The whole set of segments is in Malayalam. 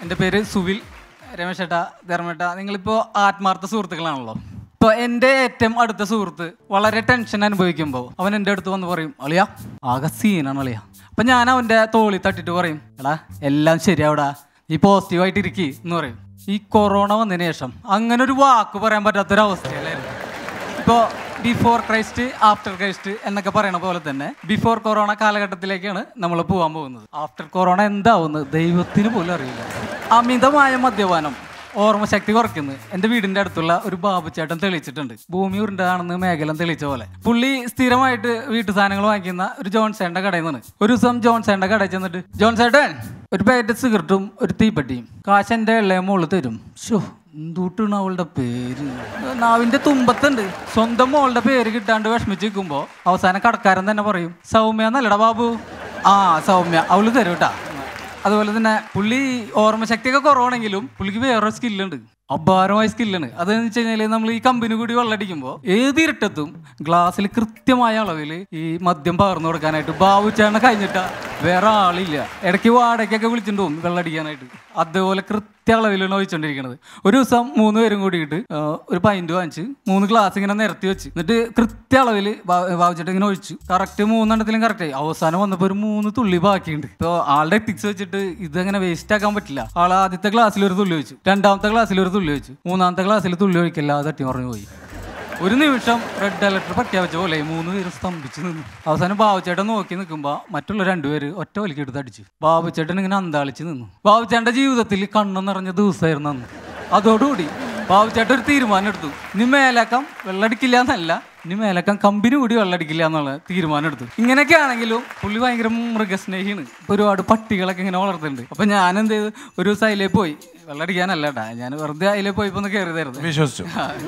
എൻ്റെ പേര് സുവിൽ രമേശേട്ട ധർമ്മേട്ട നിങ്ങളിപ്പോൾ ആത്മാർത്ഥ സുഹൃത്തുക്കളാണല്ലോ ഇപ്പോൾ എൻ്റെ ഏറ്റവും അടുത്ത സുഹൃത്ത് വളരെ ടെൻഷൻ അനുഭവിക്കുമ്പോൾ അവൻ എൻ്റെ അടുത്ത് വന്ന് പറയും അളിയാ ആകെ സീനാണ് അളിയാ അപ്പം ഞാൻ അവൻ്റെ തോളി തട്ടിട്ട് പറയും എടാ എല്ലാം ശരിയാവിടാ നീ പോസിറ്റീവായിട്ട് ഇരിക്കി എന്ന് പറയും ഈ കൊറോണ വന്നതിന് ശേഷം അങ്ങനെ ഒരു വാക്ക് പറയാൻ പറ്റാത്തൊരവസ്ഥയിലായിരുന്നു ഇപ്പോൾ ബിഫോർ ക്രൈസ്റ്റ് ആഫ്റ്റർ ക്രൈസ്റ്റ് എന്നൊക്കെ പറയണ പോലെ തന്നെ ബിഫോർ കൊറോണ കാലഘട്ടത്തിലേക്കാണ് നമ്മൾ പോകാൻ പോകുന്നത് ആഫ്റ്റർ കൊറോണ എന്താവുന്നത് ദൈവത്തിന് പോലും അറിയില്ല അമിതമായ മദ്യപാനം ഓർമ്മശക്തി കുറയ്ക്കുന്നു എൻ്റെ വീടിൻ്റെ അടുത്തുള്ള ഒരു ബാബുച്ചേട്ടൻ തെളിയിച്ചിട്ടുണ്ട് ഭൂമി ഉരുണ്ടതാണെന്ന് മേഖല തെളിയിച്ച പോലെ പുള്ളി സ്ഥിരമായിട്ട് വീട്ടു സാധനങ്ങൾ വാങ്ങിക്കുന്ന ഒരു ജോൺസേൻ്റെ കടയിൽ നിന്നാണ് ഒരു ദിവസം ജോൺസേൻ്റെ കടയിൽ ചെന്നിട്ട് ജോൺസേട്ടൻ ഒരു പാക്കറ്റ് സിഗരറ്റും ഒരു തീപ്പെട്ടിയും കാശ് എൻ്റെ ഇളയ മോള് തരും ഷോ എന്തൂട്ടാണ് അവളുടെ പേര് നാവിന്റെ തുമ്പത്തുണ്ട് സ്വന്തം മോളുടെ പേര് കിട്ടാണ്ട് വിഷമിച്ച് നിൽക്കുമ്പോ അവസാനം കടക്കാരൻ തന്നെ പറയും സൗമ്യ എന്നല്ലടാ ബാബു ആ സൗമ്യ അവള് തരും കേട്ടാ അതുപോലെ തന്നെ പുള്ളി ഓർമ്മശക്തിയൊക്കെ കുറവാണെങ്കിലും പുള്ളിക്ക് വേറൊരു സ്കില്ലുണ്ട് അപാരമായ സ്കില്ലാണ് അതെന്ന് വെച്ച് കഴിഞ്ഞാൽ നമ്മൾ ഈ കമ്പനി കൂടി വെള്ളടിക്കുമ്പോൾ ഏത് ഇരുട്ടത്തും ഗ്ലാസ്സിൽ കൃത്യമായ അളവിൽ ഈ മദ്യം പകർന്നു കൊടുക്കാനായിട്ട് ബാബുച്ചാണ് കഴിഞ്ഞിട്ടാ വേറെ ആളില്ല ഇടയ്ക്ക് വാടകയ്ക്കൊക്കെ വിളിച്ചിട്ട് പോകും വെള്ളടിക്കാനായിട്ട് അതേപോലെ കൃത്യ അളവിലാണ് ഒഴിച്ചുകൊണ്ടിരിക്കുന്നത് ഒരു ദിവസം മൂന്ന് പേരും കൂടിയിട്ട് ആ, ഒരു പൈൻറ്റ് വാങ്ങിച്ച് മൂന്ന് ഗ്ലാസ് ഇങ്ങനെ നിരത്തി വെച്ച് എന്നിട്ട് കൃത്യ അളവിൽ ബാബുച്ചേട്ടൻ ഇങ്ങനെ ഒഴിച്ചു കറക്റ്റ് മൂന്നെണ്ണത്തിലും കറക്റ്റ് ആയി അവസാനം വന്നപ്പോൾ ഒരു മൂന്ന് തുള്ളി ബാക്കിയുണ്ട് ഇപ്പോൾ ആളുടെ എത്തിക്സ് വെച്ചിട്ട് ഇതങ്ങനെ വേസ്റ്റ് ആക്കാൻ പറ്റില്ല ആൾ ആദ്യത്തെ ഗ്ലാസ്സിൽ ഒരു തുള്ളി വെച്ചു രണ്ടാമത്തെ ഗ്ലാസ്സിൽ ഒരു തുള്ളി വെച്ചു മൂന്നാമത്തെ ഗ്ലാസ്സിൽ തുള്ളി ഒഴിക്കില്ല തട്ടി പറഞ്ഞു പോയി ഒരു നിമിഷം റെഡ് അലർട്ട് പ്രഖ്യാപിച്ച പോലെ മൂന്ന് പേര് സ്തംഭിച്ച് നിന്നു അവസാനം ബാബുച്ചേട്ടൻ നോക്കി നിൽക്കുമ്പോൾ മറ്റുള്ള രണ്ടുപേര് ഒറ്റ വലിക്ക് എടുത്ത് അടിച്ചു ബാബുച്ചേട്ടൻ ഇങ്ങനെ അന്താളിച്ച് നിന്നു ബാബുച്ചേട്ടൻ്റെ ജീവിതത്തിൽ കണ്ണു നിറഞ്ഞ ദിവസമായിരുന്നു അന്ന് അതോടുകൂടി ബാബുച്ചേട്ടൻ ഒരു തീരുമാനം എടുത്തു ഇനി മേലക്കം വെള്ളടിക്കില്ല എന്നല്ല ഇനി മേലക്കം കമ്പനി കൂടി വെള്ളടിക്കില്ല എന്നുള്ള തീരുമാനം എടുത്തു ഇങ്ങനെയൊക്കെ ആണെങ്കിലും പുള്ളി ഭയങ്കര മൃഗസ്നേഹിയാണ് ഇപ്പൊ ഒരുപാട് പട്ടികളൊക്കെ ഇങ്ങനെ വളർത്തുന്നുണ്ട് അപ്പൊ ഞാൻ എന്ത് ചെയ്തു ഒരു ദിവസം അതിലേ പോയി വെള്ളടിക്കാനല്ല കേട്ടാ ഞാൻ വെറുതെ അതിലേ പോയപ്പോ ഒന്ന് കയറിയതായിരുന്നു വിശ്വസിച്ചു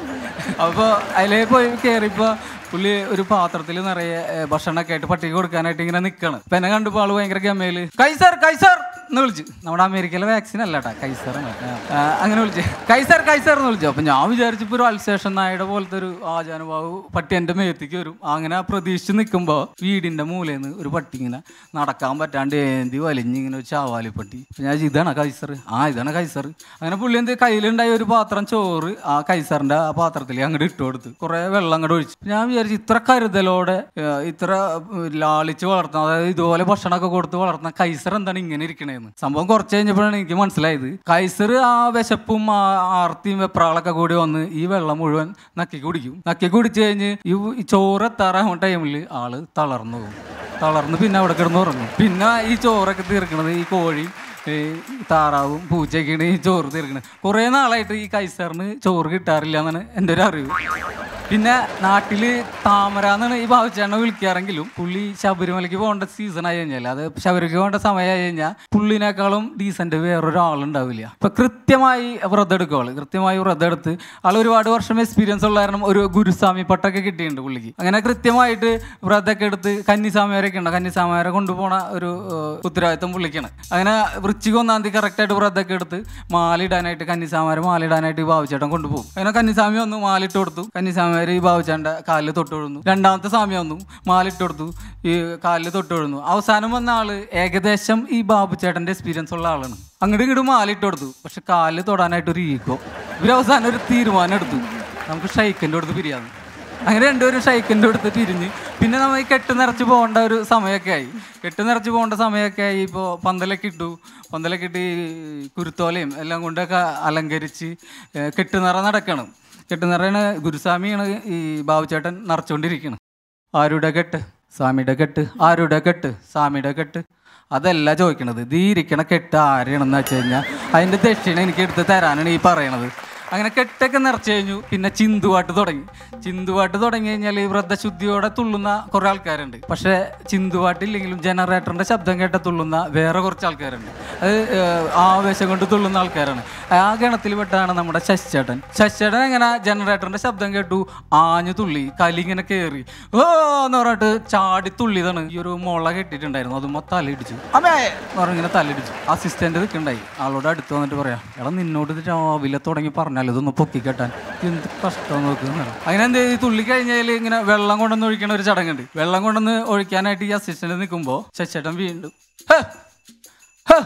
അപ്പോൾ അതിലേ പോയി കയറിയപ്പോൾ പുള്ളി ഒരു പാത്രത്തിൽ നിറയെ ഏ, ഭക്ഷണമൊക്കെ ആയിട്ട് പട്ടിക കൊടുക്കാനായിട്ട് ഇങ്ങനെ നിൽക്കണം അപ്പം എന്നെ കണ്ടപ്പോൾ ആള് ഭയങ്കര ഗമയില് കൈസർ കൈസർ എന്ന് വിളിച്ചു നമ്മുടെ അമേരിക്കയിലെ വാക്സിൻ അല്ല കേട്ടാ കൈസർ എന്ന്. ആ, അങ്ങനെ വിളിച്ചു കൈസർ കൈസർ എന്ന് വിളിച്ചു അപ്പം ഞാൻ വിചാരിച്ചപ്പോൾ ഒരു അൽസേഷൻ നായുടെ പോലത്തെ ഒരു ആചാനുഭാവ് പട്ടി എൻ്റെ മേത്തേക്ക് വരും അങ്ങനെ പ്രതീക്ഷിച്ച് നിൽക്കുമ്പോൾ വീടിൻ്റെ മൂലയിൽ നിന്ന് ഒരു പട്ടി ഇങ്ങനെ നടക്കാൻ പറ്റാണ്ട് ഏന്തി വലിഞ്ഞ് ഇങ്ങനെ ഒരു ചാവാലി പട്ടി അപ്പൊ ഞാൻ വിചാരിച്ചു, ഇതാണ് കൈസർ ആ ഇതാണ് കൈസർ അങ്ങനെ പുള്ളി എന്ത് കയ്യിലുണ്ടായ ഒരു പാത്രം ചോറ് ആ കൈസറിന്റെ ആ പാത്രത്തിൽ അങ്ങോട്ട് ഇട്ട് കൊടുത്ത് കുറെ വെള്ളം അങ്ങോട്ട് ഒഴിച്ചു ഞാൻ വിചാരിച്ചു ഇത്ര കരുതലോടെ ഏഹ്, ഇത്ര ഏഹ്, ലാളിച്ച് വളർത്തുന്ന അതായത് ഇതുപോലെ ഭക്ഷണമൊക്കെ കൊടുത്ത് വളർത്തുന്ന കൈസർ എന്താണ് ഇങ്ങനെ ഇരിക്കണേന്ന് സംഭവം കുറച്ച് കഴിഞ്ഞപ്പോഴാണ് എനിക്ക് മനസ്സിലായത് കൈസർ ആ വിശപ്പും ആ ആർത്തിയും വെപ്രാളൊക്കെ കൂടി വന്ന് ഈ വെള്ളം മുഴുവൻ നക്കി കുടിക്കും നക്കി കുടിച്ചു കഴിഞ്ഞ് ഈ ഈ ചോറ് എത്താറാകുന്ന ടൈമിൽ ആള് തളർന്നു പോകും തളർന്ന് പിന്നെ അവിടെ കിടന്ന് ഉറങ്ങും പിന്നെ ഈ ചോറൊക്കെ തീർക്കണത് ഈ കോഴി ഈ താറാവും പൂച്ചയൊക്കെയാണ് ഈ ചോറ് തീർക്കണത് കുറേ നാളായിട്ട് ഈ കൈസറിന് ചോറ് കിട്ടാറില്ല എന്നാണ് എൻ്റെ ഒരു അറിവ് പിന്നെ നാട്ടില് താമര എന്നാണ് ഈ ഭാവിച്ചേണ്ണ വിളിക്കാറെങ്കിലും പുള്ളി ശബരിമലയ്ക്ക് പോകേണ്ട സീസൺ ആയി കഴിഞ്ഞാൽ അത് ശബരിമലയ്ക്ക് പോകേണ്ട സമയമായി കഴിഞ്ഞാൽ പുള്ളിനേക്കാളും ഡീസന്റ് വേറൊരാളുണ്ടാവില്ല ഇപ്പൊ കൃത്യമായി വ്രതം എടുക്കും ആള് കൃത്യമായി വ്രതം എടുത്ത് ആൾ ഒരുപാട് വർഷം എക്സ്പീരിയൻസ് ഉള്ള കാരണം ഒരു ഗുരുസ്വാമി പട്ടൊക്കെ കിട്ടിയിട്ടുണ്ട് പുള്ളിക്ക് അങ്ങനെ കൃത്യമായിട്ട് വ്രതമൊക്കെ എടുത്ത് കന്നിസ്വാമിമാരൊക്കെ ഉണ്ട് കന്നിസ്വാമിമാരെ കൊണ്ടുപോണ ഒരു ഏഹ്, ഉത്തരവാദിത്തം പുള്ളിക്കാണ് അങ്ങനെ വൃശ്ചിക ഒന്നാം തീയതി കറക്റ്റായിട്ട് വ്രതമൊക്കെ എടുത്ത് മാലിടാനായിട്ട് കന്നിസ്വാമിമാരെ മാലിടാനായിട്ട് ഈ ബാബുച്ചേട്ടൻ കൊണ്ടുപോകും അങ്ങനെ കന്നിസ്വാമി വന്നു മാലിട്ട് കൊടുത്തു കന്നിസ്വാമിമാർ ഈ ബാബുച്ചേട്ടൻ്റെ കാലിൽ തൊട്ട് വിടുന്നു രണ്ടാമത്തെ സ്വാമി വന്നു മാലിട്ട് കൊടുത്തു ഈ കാലിൽ തൊട്ട് വിടുന്നു അവസാനം വന്ന ആള് ഏകദേശം ഈ ബാബുച്ചേട്ടൻ്റെ എക്സ്പീരിയൻസ് ഉള്ള ആളാണ് അങ്ങോട്ട് ഇങ്ങോട്ട് മാലിട്ട് കൊടുത്തു പക്ഷെ കാലിൽ തൊടാനായിട്ട് ഒരു ഈഗോ ഇവർ അവസാനം ഒരു തീരുമാനം എടുത്തു നമുക്ക് ഷൈക്കിൻ്റെ അടുത്ത് പിരിയാന്ന് അങ്ങനെ രണ്ടുപേരും ഷൈക്കിൻ്റെ അടുത്ത് പിരിഞ്ഞ് പിന്നെ നമ്മൾ ഈ കെട്ട് നിറച്ച് പോകേണ്ട ഒരു സമയമൊക്കെ ആയി കെട്ട് നിറച്ച് പോകേണ്ട സമയമൊക്കെ ആയി ഇപ്പോൾ പന്തലൊക്കെ ഇട്ടു പന്തലൊക്കെ ഇട്ട് ഈ കുരുത്തോലയും എല്ലാം കൊണ്ടൊക്കെ അലങ്കരിച്ച് ഏഹ് കെട്ട് നിറ നടക്കണം കെട്ട് നിറയാണ് ഗുരുസ്വാമിയാണ് ഈ ബാബുചേട്ടൻ നിറച്ചുകൊണ്ടിരിക്കുന്നത് ആരുടെ കെട്ട് സ്വാമിയുടെ കെട്ട് ആരുടെ കെട്ട് സ്വാമിയുടെ കെട്ട് അതല്ല ചോദിക്കണത് ദീ ഇരിക്കണ കെട്ട് ആരെയാണെന്ന് വെച്ച് കഴിഞ്ഞാൽ അതിൻ്റെ ദക്ഷിണ എനിക്ക് എടുത്ത് തരാനാണ് ഈ പറയണത് അങ്ങനെ കെട്ടൊക്കെ നിറച്ചു കഴിഞ്ഞു പിന്നെ ചിന്തുപാട്ട് തുടങ്ങി ചിന്തുപാട്ട് തുടങ്ങി കഴിഞ്ഞാൽ ഈ വ്രതശുദ്ധിയോടെ തുള്ളുന്ന കുറേ ആൾക്കാരുണ്ട് പക്ഷേ ചിന്തുപാട്ടില്ലെങ്കിലും ജനറേറ്ററിൻ്റെ ശബ്ദം കേട്ട തുള്ളുന്ന വേറെ കുറച്ച് ആൾക്കാരുണ്ട് അത് ഏഹ്, ആവേശം കൊണ്ട് തുള്ളുന്ന ആൾക്കാരാണ് ആ ഗണത്തിൽ പെട്ടാണ് നമ്മുടെ ശശിചേട്ടൻ ശശിചേട്ടൻ എങ്ങനെ ജനറേറ്ററിൻ്റെ ശബ്ദം കേട്ടു ആഞ്ഞു തുള്ളി കലി ഇങ്ങനെ കയറി ഓ എന്ന് പറഞ്ഞിട്ട് ചാടി തുള്ളിയതാണ് ഈ ഒരു മുള കെട്ടിയിട്ടുണ്ടായിരുന്നു അതുമ്മ തലയിടിച്ചു അമ്മേ എന്ന് പറഞ്ഞ് ഇങ്ങനെ തലയിടിച്ചു അസിസ്റ്റന്റ് നിൽക്കണ്ടായി ആളോട് അടുത്ത് വന്നിട്ട് പറയാം എടാ നിന്നോട് ഇത് രാവിലെ തുടങ്ങി പറഞ്ഞാൽ ഇതൊന്ന് പൊക്കി കെട്ടാൻ എന്ത് കഷ്ടം നോക്കുന്നു അങ്ങനെ എന്ത് ചെയ്തു? ഈ തുള്ളി കഴിഞ്ഞാൽ ഇങ്ങനെ വെള്ളം കൊണ്ടുവന്ന് ഒഴിക്കണ ഒരു ചടങ്ങുണ്ട് വെള്ളം കൊണ്ടുവന്ന് ഒഴിക്കാനായിട്ട് ഈ അസിസ്റ്റന്റ് നിൽക്കുമ്പോൾ ശശിചേട്ടൻ വീണ്ടും "ഹേ, ഹേ"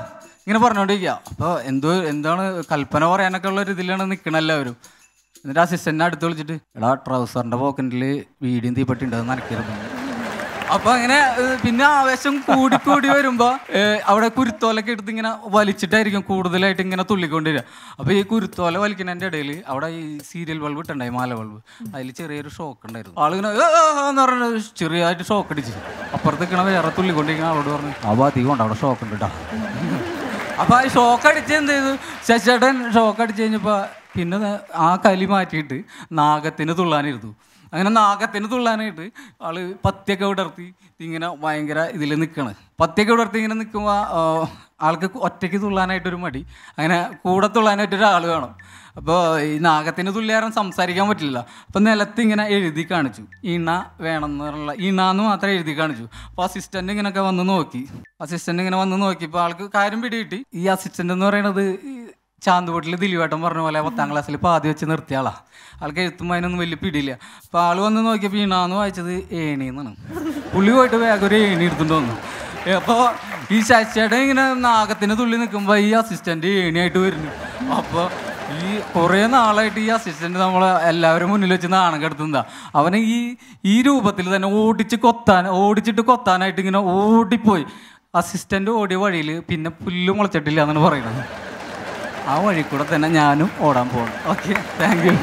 ഇങ്ങനെ പറഞ്ഞുകൊണ്ടിരിക്കുക അപ്പോൾ എന്തോ എന്താണ് കൽപ്പന പറയാനൊക്കെ ഉള്ള ഒരു ഇതിലാണ് നിൽക്കണ എല്ലാവരും എന്നിട്ട് അസിസ്റ്റന്റിനെ അടുത്ത് വിളിച്ചിട്ട് എടാ ട്രൗസറിന്റെ പോക്കറ്റിൽ വീടിയും തീപ്പെട്ടി ഉണ്ട് അത് നനയ്ക്കരുത് അപ്പൊ അങ്ങനെ ഏഹ്, പിന്നെ ആവേശം കൂടി കൂടി വരുമ്പോ ഏഹ്, അവിടെ കുരുത്തോലൊക്കെ എടുത്ത് ഇങ്ങനെ വലിച്ചിട്ടായിരിക്കും കൂടുതലായിട്ട് ഇങ്ങനെ തുള്ളിക്കൊണ്ടിരിക്കുക അപ്പൊ ഈ കുരുത്തോല വലിക്കുന്നതിന്റെ ഇടയിൽ അവിടെ ഈ സീരിയൽ ബൾബ് ഇട്ടുണ്ടായി മാല ബൾബ് അതിൽ ചെറിയൊരു ഷോക്ക് ഉണ്ടായിരുന്നു ആളിങ്ങനെ "ഏ, ഏ, ഏ" എന്ന് പറഞ്ഞ ചെറിയതായിട്ട് ഷോക്ക് അടിച്ചു അപ്പുറത്ത് നിൽക്കണ വേറെ തുള്ളിക്കൊണ്ടിരിക്കുന്ന ആളോട് പറഞ്ഞു അവ അധികം ഉണ്ട് അവിടെ ഷോക്ക് ഉണ്ട് കേട്ടോ അപ്പൊ ആ ഷോക്ക് അടിച്ച് എന്ത് ചെയ്തു ശശിചേട്ടൻ ഷോക്ക് അടിച്ച് കഴിഞ്ഞപ്പോ പിന്നെ ദേ ആ കലി മാറ്റിയിട്ട് നാഗത്തിന് തുള്ളാനിരുന്നു അങ്ങനെ നാഗത്തിന് തുള്ളാനായിട്ട് ആള് പത്തിയൊക്കെ വിടർത്തി ഇങ്ങനെ ഭയങ്കര ഇതിൽ നിൽക്കണ് പത്തിയൊക്കെ വിടർത്തി ഇങ്ങനെ നിൽക്കുമ്പോൾ ആൾക്ക് ഒറ്റയ്ക്ക് തുള്ളാനായിട്ടൊരു മടി അങ്ങനെ കൂടെ തുള്ളാനായിട്ട് ഒരാൾ വേണം അപ്പോൾ ഈ നാഗത്തിന് തുള്ളിയാരം സംസാരിക്കാൻ പറ്റില്ല അപ്പം നിലത്ത് ഇങ്ങനെ എഴുതി കാണിച്ചു ഇണ വേണമെന്ന് പറഞ്ഞുള്ള ഇണ എന്ന് മാത്രം എഴുതി കാണിച്ചു അപ്പോൾ അസിസ്റ്റന്റ് ഇങ്ങനെയൊക്കെ വന്ന് നോക്കി അസിസ്റ്റന്റ് ഇങ്ങനെ വന്ന് നോക്കിയപ്പോൾ ആൾക്ക് കാര്യം പിടികിട്ടി ഈ അസിസ്റ്റന്റ് എന്ന് പറയുന്നത് ഈ ചാന്തുപൊട്ടിൽ ദിലീപേട്ടൻ പറഞ്ഞ പോലെ പത്താം ക്ലാസ്സിൽ പാതി വെച്ച് നിർത്തിയ ആളാ ആൾക്ക് എഴുത്തുമ്പോൾ അതിനൊന്നും വലിയ പിടിയില്ല അപ്പോൾ ആൾ വന്ന് നോക്കിയപ്പോൾ ഇണാന്ന് വായിച്ചത് ഏണി എന്നാണ് പുള്ളി പോയിട്ട് വേഗം ഒരു ഏണി എടുത്തുകൊണ്ട് വന്നു അപ്പോൾ ഈ ശശിയുടെ ഇങ്ങനെ നാഗത്തിന് തുള്ളി നിൽക്കുമ്പോൾ ഈ അസിസ്റ്റന്റ് ഏണിയായിട്ട് വരുന്നു അപ്പോൾ ഈ കുറേ നാളായിട്ട് ഈ അസിസ്റ്റന്റ് നമ്മളെ എല്ലാവരും മുന്നിൽ വെച്ച് നാണം കെടുത്തുന്നതാ അവനെ ഈ ഈ രൂപത്തിൽ തന്നെ ഓടിച്ച് കൊത്താൻ ഓടിച്ചിട്ട് കൊത്താനായിട്ട് ഇങ്ങനെ ഓടിപ്പോയി അസിസ്റ്റന്റ് ഓടിയ വഴിയിൽ പിന്നെ പുല്ല് മുളച്ചിട്ടില്ല എന്നാണ് പറയുന്നത് ആ വഴി കൂടെ തന്നെ ഞാനും ഓടാൻ പോകണം ഓക്കെ താങ്ക് യു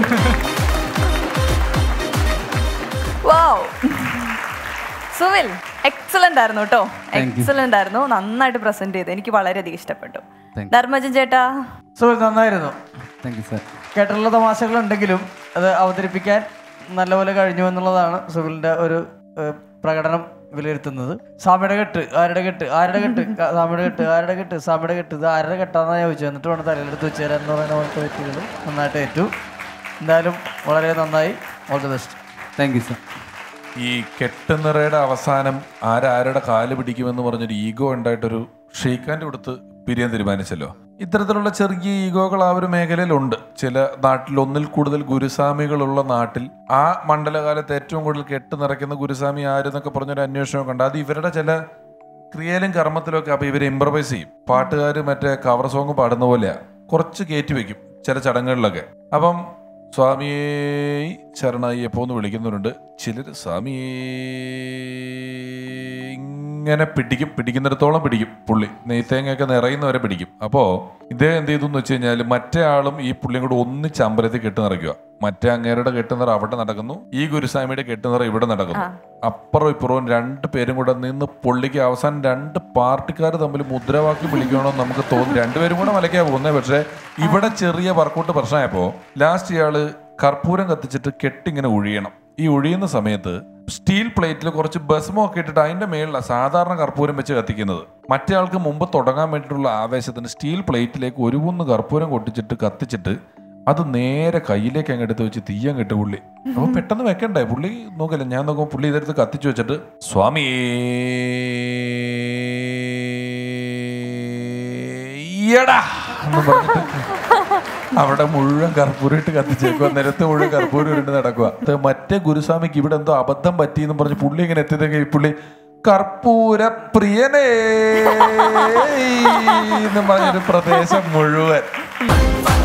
വാവ് സുവിൽ എക്സലന്റ് ആയിരുന്നു കേട്ടോ എക്സലന്റ് ആയിരുന്നു നന്നായിട്ട് പ്രസന്റ് ചെയ്തു എനിക്ക് വളരെയധികം ഇഷ്ടപ്പെട്ടു Thank ധർമ്മജൻ ചേട്ടാ സുഹൃത്ത് നന്നായിരുന്നു താങ്ക് യു സാർ കേട്ടിട്ടുള്ള തമാശകളുണ്ടെങ്കിലും അത് അവതരിപ്പിക്കാൻ നല്ലപോലെ കഴിഞ്ഞു എന്നുള്ളതാണ് സുഹിലിന്റെ ഒരു ഏഹ്, പ്രകടനം വിലയിരുത്തുന്നത് സ്വാമിയുടെ കെട്ട് ആരുടെ കെട്ട് ആരുടെ കെട്ട് ക- സ്വാമിയുടെ കെട്ട് ആരുടെ കെട്ട് സ്വാമിയുടെ കെട്ട് ഇത് ആരുടെ കെട്ടാന്നാ ചോദിച്ചു എന്നിട്ട് വേണം തലയിലെടുത്ത് വെച്ച് തരാൻ എന്ന് പറയുന്ന പോലത്തെ വ്യക്തികൾ നന്നായിട്ട് ഏറ്റു എന്തായാലും വളരെ നന്നായി all the best thank you sir ഈ കെട്ടുനിറയുടെ അവസാനം ആരാരുടെ കാല് പിടിക്കുമെന്ന് പറഞ്ഞൊരു ഈഗോ ഉണ്ടായിട്ടൊരു ഷെയ്ക്കാൻ്റെ കൊടുത്ത് പിരിയാൻ തീരുമാനിച്ചല്ലോ ഇത്തരത്തിലുള്ള ചെറിയ ഈഗോകൾ ആ ഒരു മേഖലയിലുണ്ട് ചില നാട്ടിൽ ഒന്നിൽ കൂടുതൽ ഗുരുസ്വാമികളുള്ള നാട്ടിൽ ആ മണ്ഡലകാലത്ത് ഏറ്റവും കൂടുതൽ കെട്ട് നിറയ്ക്കുന്ന ഗുരുസ്വാമി ആരെന്നൊക്കെ പറഞ്ഞൊരു അന്വേഷണമൊക്കെ ഉണ്ട് അത് ഇവരുടെ ചില ക്രിയയിലും കർമ്മത്തിലും ഒക്കെ അപ്പൊ ഇവർ ഇംപ്രവൈസ് ചെയ്യും പാട്ടുകാർ മറ്റേ കവർ സോങ് പാടുന്ന പോലെയാ കുറച്ച് കയറ്റി വെക്കും ചില ചടങ്ങുകളിലൊക്കെ അപ്പം സ്വാമിയേ ശരണയ്യപ്പോ എന്ന് വിളിക്കുന്നവരുണ്ട് ചിലർ സ്വാമിയേ ഇങ്ങനെ പിടിക്കും പിടിക്കുന്നിടത്തോളം പിടിക്കും പുള്ളി നെയ്ത്തേങ്ങയൊക്കെ നിറയുന്നവരെ പിടിക്കും അപ്പോൾ ഇദ്ദേഹം എന്ത് ചെയ്തു എന്ന് വെച്ച് കഴിഞ്ഞാൽ മറ്റേ ആളും ഈ പുള്ളിയും കൂടെ ഒന്നിച്ച് അമ്പലത്തിൽ കെട്ട് നിറയ്ക്കുക മറ്റേ അങ്ങേരുടെ കെട്ടുനിറ അവിടെ നടക്കുന്നു ഈ ഗുരുസ്വാമിയുടെ കെട്ടുനിറ ഇവിടെ നടക്കുന്നു അപ്പുറവും ഇപ്പുറവും രണ്ട് പേരും കൂടെ നിന്ന് പുള്ളിക്ക് അവസാനം രണ്ട് പാർട്ടിക്കാർ തമ്മിൽ മുദ്രാവാക്യം വിളിക്കണമെന്ന് നമുക്ക് തോന്നി രണ്ടുപേരും കൂടെ മലക്കാ പോകുന്നത് പക്ഷേ ഇവിടെ ചെറിയ വർക്കൗട്ട് പ്രശ്നമായപ്പോ ലാസ്റ്റ് ഇയാള് കർപ്പൂരം കത്തിച്ചിട്ട് കെട്ടിങ്ങനെ ഒഴിയണം ഈ ഒഴിയുന്ന സമയത്ത് സ്റ്റീൽ പ്ലേറ്റിൽ കുറച്ച് ഭസ്മം ഒക്കെ ഇട്ടിട്ട് അതിന്റെ മേളിലാണ് സാധാരണ കർപ്പൂരം വെച്ച് കത്തിക്കുന്നത് മറ്റേ ആൾക്ക് മുമ്പ് തുടങ്ങാൻ വേണ്ടിയിട്ടുള്ള ആവേശത്തിന് സ്റ്റീൽ പ്ലേറ്റിലേക്ക് ഒരു കുന്ന് കർപ്പൂരം കൊട്ടിച്ചിട്ട് കത്തിച്ചിട്ട് അത് നേരെ കയ്യിലേക്ക് അങ്ങ് എടുത്ത് വെച്ച് തീയാൻ കിട്ടു പുള്ളി അപ്പൊ പെട്ടെന്ന് വെക്കണ്ടേ പുള്ളി നോക്കില്ല ഞാൻ നോക്കുമ്പോൾ പുള്ളി ഇതെടുത്ത് കത്തിച്ചു വെച്ചിട്ട് സ്വാമി ഈയടാ എന്ന് പറഞ്ഞിട്ട് അവിടെ മുഴുവൻ കർപ്പൂരം ഇട്ട് കത്തിച്ചേക്കുക നിരത്ത് മുഴുവൻ കർപ്പൂരം ഇട്ട് നടക്കുക അത് മറ്റേ ഗുരുസ്വാമിക്ക് ഇവിടെ എന്തോ അബദ്ധം പറ്റിയെന്ന് പറഞ്ഞ് പുള്ളി ഇങ്ങനെ എത്തിയതെങ്കിൽ ഈ പുള്ളി കർപ്പൂര പ്രിയനേ എന്ന് പറഞ്ഞൊരു പ്രദേശം മുഴുവൻ